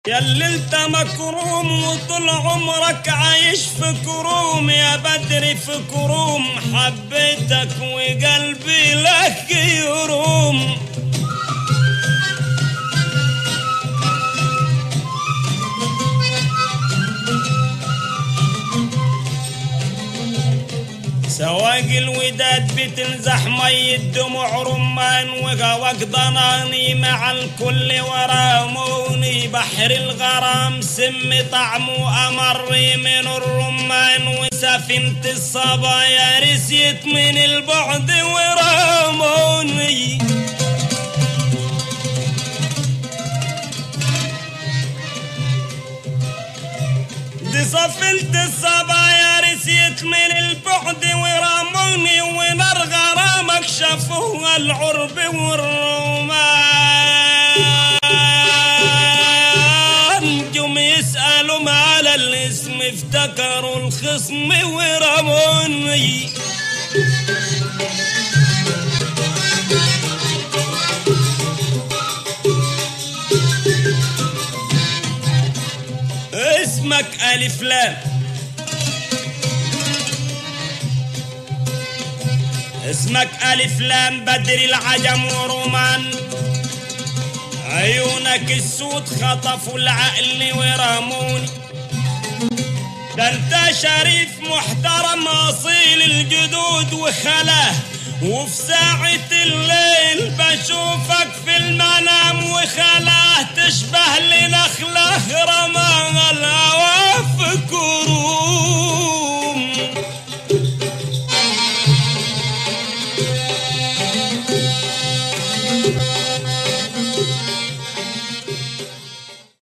ياللي انت مكروم وطول عمرك عايش في كروم يا بدر في كروم حبيتك وقلبي لك يروم سواق الوداد بتنزح مي الدموع رمان وغوق ضناني مع الكل وراموني بحر الغرام سم طعمه أمر من الرمان وسفينة الصبايا رسيت من البعد وراموني دي سفينة الصبايا رسيت من البعد ورموني ونار غرامك شافوها العرب والرومان جم يسألوا على الاسم افتكروا الخصم ورموني اسمك ألف لام اسمك ألف لام بدر العجم ورومان عيونك السود خطفوا العقل ورموني ده انت شريف محترم اصيل الجدود وخلاه وفي ساعة الليل بشوفك في المنام وخلاه تشبه لنا